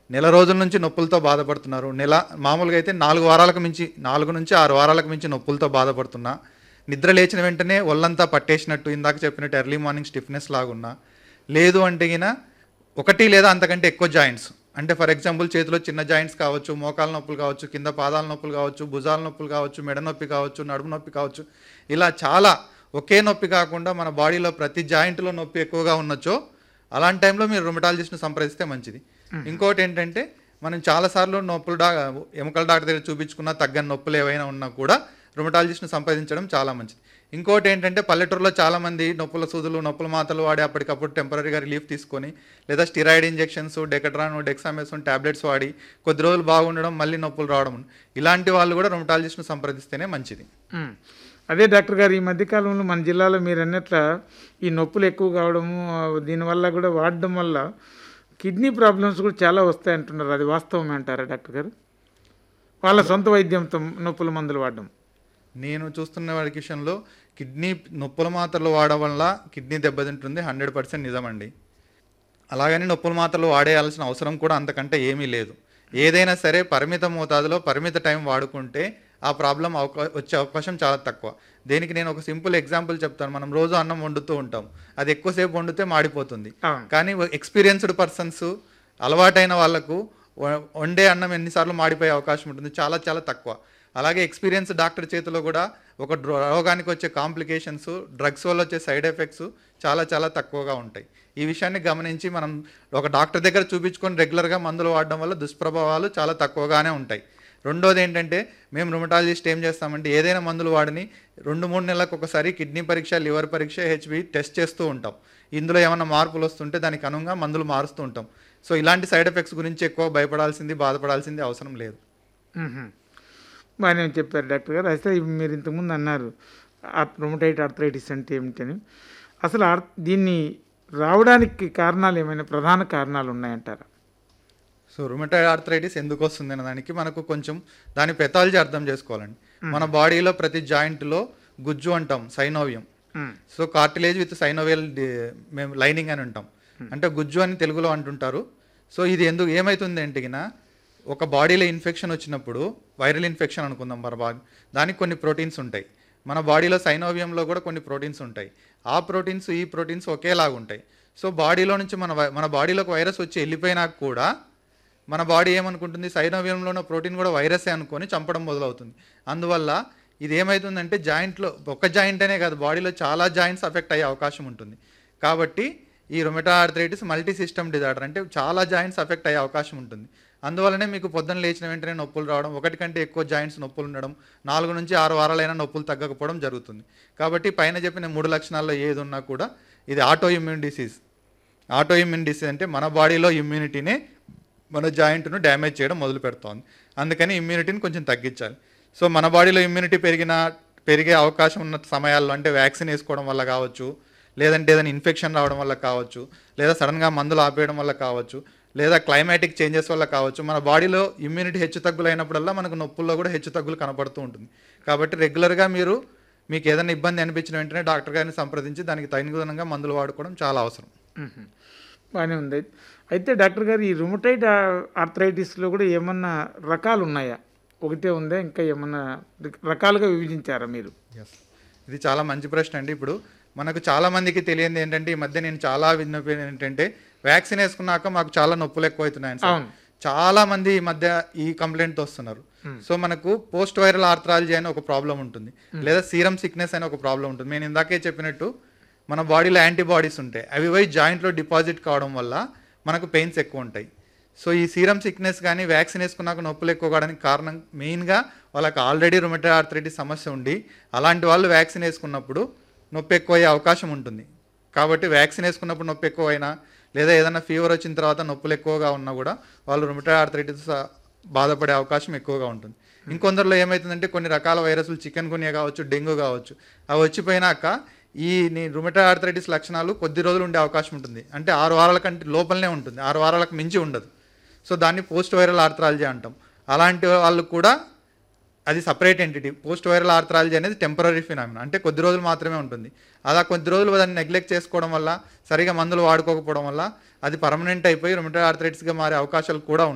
నెల రోజుల నుంచి నొప్పులతో బాధపడుతున్నారు నెల మామూలుగా అయితే నాలుగు వారాలకు మించి నాలుగు నుంచి ఆరు వారాలకు మించి నొప్పులతో బాధపడుతున్నా నిద్ర లేచిన వెంటనే ఒళ్ళంతా పట్టేసినట్టు ఇందాక చెప్పినట్టు ఎర్లీ మార్నింగ్ స్టిఫ్నెస్ లాగున్నా లేదు అంటే గిన ఒకటి లేదా అంతకంటే ఎక్కువ జాయింట్స్ అంటే ఫర్ ఎగ్జాంపుల్ చేతిలో చిన్న జాయింట్స్ కావచ్చు మోకాల నొప్పులు కావచ్చు కింద పాదాల నొప్పులు కావచ్చు భుజాల నొప్పులు కావచ్చు మెడ నొప్పి కావచ్చు నడుము నొప్పి కావచ్చు ఇలా చాలా ఒకే నొప్పి కాకుండా మన బాడీలో ప్రతి జాయింట్లో నొప్పి ఎక్కువగా ఉన్నచో అలాంటి టైంలో మీరు రొమటాలజిస్ట్ని సంప్రదిస్తే మంచిది ఇంకోటి ఏంటంటే మనం చాలాసార్లు నొప్పులు డా ఎముకల డాక్టర్ దగ్గర చూపించుకున్నా తగ్గని నొప్పులు ఏవైనా ఉన్నా కూడా రొమటాలజిస్ట్ని సంప్రదించడం చాలా మంచిది ఇంకోటి ఏంటంటే పల్లెటూరులో చాలామంది నొప్పుల సూదులు నొప్పుల మాతలు వాడి అప్పటికప్పుడు టెంపరీగా రిలీఫ్ తీసుకొని లేదా steroid injections Decadron dexamethasone tablets వాడి కొద్ది రోజులు బాగుండడం మళ్ళీ నొప్పులు రావడం ఇలాంటి వాళ్ళు కూడా రొమటాలజిస్ట్ని సంప్రదిస్తేనే మంచిది ఉమ్. అదే డాక్టర్ గారు ఈ మధ్యకాలంలో మన జిల్లాలో మీరు అన్నట్ల ఈ నొప్పులు ఎక్కువ కావడము ఆ, దీనివల్ల కూడా వాడడం వల్ల కిడ్నీ ప్రాబ్లమ్స్ కూడా చాలా వస్తాయి అంటున్నారు అది వాస్తవమే అంటారా డాక్టర్ గారు వాళ్ళ సొంత వైద్యంతో నొప్పుల మందులు వాడడం నేను చూస్తున్న వాడి విషయంలో కిడ్నీ నొప్పుల మాత్రలు వాడడం వల్ల కిడ్నీ దెబ్బతింటుంది హండ్రెడ్ పర్సెంట్ నిజమండి అలాగని నొప్పుల మాత్రలు వాడేయాల్సిన అవసరం కూడా అంతకంటే ఏమీ లేదు ఏదైనా సరే పరిమిత మోతాదులో పరిమిత టైం వాడుకుంటే ఆ ప్రాబ్లం అవకా వచ్చే అవకాశం చాలా తక్కువ దేనికి నేను ఒక సింపుల్ ఎగ్జాంపుల్ చెప్తాను మనం రోజు అన్నం వండుతూ ఉంటాం అది ఎక్కువసేపు వండితే మాడిపోతుంది అవును కానీ ఎక్స్పీరియన్స్డ్ పర్సన్స్ అలవాటైన వాళ్ళకు వ- వండే అన్నం ఎన్నిసార్లు మాడిపోయే అవకాశం ఉంటుంది చాలా చాలా తక్కువ అలాగే ఎక్స్పీరియన్స్ డాక్టర్ చేతిలో కూడా ఒక డ్రో- రోగానికి వచ్చే కాంప్లికేషన్స్ డ్రగ్స్ వల్ల వచ్చే సైడ్ ఎఫెక్ట్స్ చాలా చాలా తక్కువగా ఉంటాయి ఈ విషయాన్ని గమనించి మనం ఒక డాక్టర్ దగ్గర చూపించుకొని రెగ్యులర్గా మందులు వాడడం వల్ల దుష్ప్రభావాలు చాలా తక్కువగానే ఉంటాయి రెండోది ఏంటంటే మేము రుమటాలజిస్ట్ ఏం చేస్తామంటే ఏదైనా మందులు వాడని రెండు మూడు నెలలకు ఒకసారి కిడ్నీ పరీక్ష లివర్ పరీక్ష హెచ్బి టెస్ట్ చేస్తూ ఉంటాం ఇందులో ఏమైనా మార్పులు వస్తుంటే దానికి అనుగుణంగా మందులు మారుస్తూ ఉంటాం సో ఇలాంటి సైడ్ ఎఫెక్ట్స్ గురించి ఎక్కువ భయపడాల్సింది బాధపడాల్సింది అవసరం లేదు మ్మ్. బాగానే చెప్పారు డాక్టర్ గారు అయితే ఇవి మీరు ఇంతకుముందు అన్నారు రొమటైట్ ఆర్థరైటిస్ అంటే ఏమిటని అసలు ఆర్- దీన్ని రావడానికి కారణాలు ఏమైనా ప్రధాన కారణాలు ఉన్నాయంటారా సో రుమటాయిడ్ ఆర్థరైటిస్ ఎందుకు వస్తుంది అనే దానికి మనకు కొంచెం దాని పెథాలజీ అర్థం చేసుకోవాలండి మన బాడీలో ప్రతి జాయింట్లో గుజ్జు అంటాం synovium hmm. So cartilage with synovial మేము లైనింగ్ అని ఉంటాం అంటే గుజ్జు అని తెలుగులో అంటుంటారు సో ఇది ఎందుకు ఏమవుతుంది అంటే గిన ఒక బాడీలో ఇన్ఫెక్షన్ వచ్చినప్పుడు వైరల్ ఇన్ఫెక్షన్ అనుకుందాం మన బాగా దానికి కొన్ని ప్రోటీన్స్ ఉంటాయి మన బాడీలో సైనోవియంలో కూడా కొన్ని ప్రోటీన్స్ ఉంటాయి ఆ ప్రోటీన్స్ ఈ ప్రోటీన్స్ ఒకేలాగా ఉంటాయి సో బాడీలో నుంచి మన వై- మన బాడీలోకి వైరస్ వచ్చి వెళ్ళిపోయినాక కూడా మన బాడీ ఏమనుకుంటుంది సైనోవియంలో ఉన్న ప్రోటీన్ కూడా వైరసే అనుకొని చంపడం మొదలవుతుంది అందువల్ల ఇది ఏమవుతుందంటే జాయింట్లో ఒక జాయింట్ అనే కాదు బాడీలో చాలా జాయింట్స్ అఫెక్ట్ అయ్యే అవకాశం ఉంటుంది కాబట్టి ఈ rheumatoid arthritis multi system disorder అంటే చాలా జాయింట్స్ అఫెక్ట్ అయ్యే అవకాశం ఉంటుంది అందువల్లనే మీకు పొద్దున్న లేచిన వెంటనే నొప్పులు రావడం ఒకటి కంటే ఎక్కువ జాయింట్స్ నొప్పులు ఉండడం నాలుగు నుంచి ఆరు వారాలైనా నొప్పులు తగ్గకపోవడం జరుగుతుంది కాబట్టి పైన చెప్పిన మూడు లక్షణాల్లో ఏది ఉన్నా కూడా ఇది auto immune disease auto immune disease అంటే మన బాడీలో ఇమ్యూనిటీనే మన జాయింట్ను డ్యామేజ్ చేయడం మొదలు పెడుతోంది అందుకని ఇమ్యూనిటీని కొంచెం తగ్గించాలి సో మన బాడీలో ఇమ్యూనిటీ పెరిగిన పెరిగే అవకాశం ఉన్న సమయాల్లో అంటే వ్యాక్సిన్ వేసుకోవడం వల్ల కావచ్చు లేదంటే ఏదైనా ఇన్ఫెక్షన్ రావడం వల్ల కావచ్చు లేదా సడన్గా మందులు ఆపేయడం వల్ల కావచ్చు లేదా క్లైమాటిక్ చేంజెస్ వల్ల కావచ్చు మన బాడీలో ఇమ్యూనిటీ హెచ్చు తగ్గులు అయినప్పుడల్లా మనకు నొప్పుల్లో కూడా హెచ్చు తగ్గులు కనపడుతూ ఉంటుంది కాబట్టి రెగ్యులర్గా మీరు మీకు ఏదైనా ఇబ్బంది అనిపించిన వెంటనే డాక్టర్ గారిని సంప్రదించి దానికి తగినంగా మందులు వాడుకోవడం చాలా అవసరం మ్మ్. బాగానే ఉంది అయితే డాక్టర్ గారు ఈ రుమటైడ్ ఆర్థరైటిస్లో కూడా ఏమన్నా రకాలు ఉన్నాయా ఒకటే ఉందా ఇంకా ఏమన్నా రకాలుగా విభజించారా మీరు ఎస్ ఇది చాలా మంచి ప్రశ్న అండి ఇప్పుడు మనకు చాలా మందికి తెలియంది ఏంటంటే ఈ మధ్య నేను చాలా విన్నపం ఏంటంటే వ్యాక్సిన్ వేసుకున్నాక మాకు చాలా నొప్పులు ఎక్కువవుతున్నాయని సార్. అవును. చాలా మంది ఈ మధ్య ఈ కంప్లైంట్ వస్తున్నారు సో మనకు పోస్ట్ వైరల్ ఆర్థరాలజీ అని ఒక ప్రాబ్లం ఉంటుంది లేదా సీరం సిక్నెస్ అని ఒక ప్రాబ్లం ఉంటుంది నేను ఇందాకే చెప్పినట్టు మన బాడీలో యాంటీబాడీస్ ఉంటాయి అవి పోయి జాయింట్లో డిపాజిట్ కావడం వల్ల మనకు పెయిన్స్ ఎక్కువ ఉంటాయి సో ఈ సీరం సిక్నెస్ కానీ వ్యాక్సిన్ వేసుకున్నాక నొప్పులు ఎక్కువ కావడానికి కారణం మెయిన్గా వాళ్ళకి ఆల్రెడీ రొమెటా ఆర్థరైటిస్ సమస్య ఉండి అలాంటి వాళ్ళు వ్యాక్సిన్ వేసుకున్నప్పుడు నొప్పి ఎక్కువ అయ్యే అవకాశం ఉంటుంది కాబట్టి వ్యాక్సిన్ వేసుకున్నప్పుడు నొప్పి ఎక్కువ అయినా లేదా ఏదైనా ఫీవర్ వచ్చిన తర్వాత నొప్పులు ఎక్కువగా ఉన్నా కూడా వాళ్ళు రుమటా ఆర్థరైటిస్ బాధపడే అవకాశం ఎక్కువగా ఉంటుంది ఇంకొందరిలో ఏమవుతుందంటే కొన్ని రకాల వైరస్లు చికెన్ గున్యా కావచ్చు డెంగ్యూ కావచ్చు అవి వచ్చిపోయినాక ఈ నీ రుమటా ఆర్థరైటిస్ లక్షణాలు కొద్ది రోజులు ఉండే అవకాశం ఉంటుంది అంటే ఆరు వారాల కంటే లోపలనే ఉంటుంది ఆరు వారాలకు మించి ఉండదు సో దాన్ని పోస్ట్ వైరల్ ఆర్థరాలజీ అంటాం అలాంటి వాళ్ళు కూడా అది separate entity post viral arthralgia అనేది టెంపరీ ఫినామినా అంటే కొద్ది రోజులు మాత్రమే ఉంటుంది అలా కొద్ది రోజులు దాన్ని నెగ్లెక్ట్ చేసుకోవడం వల్ల సరిగా మందులు వాడుకోకపోవడం వల్ల అది పర్మనెంట్ అయిపోయి రొమటా ఆర్థరైటిస్గా మారే అవకాశాలు కూడా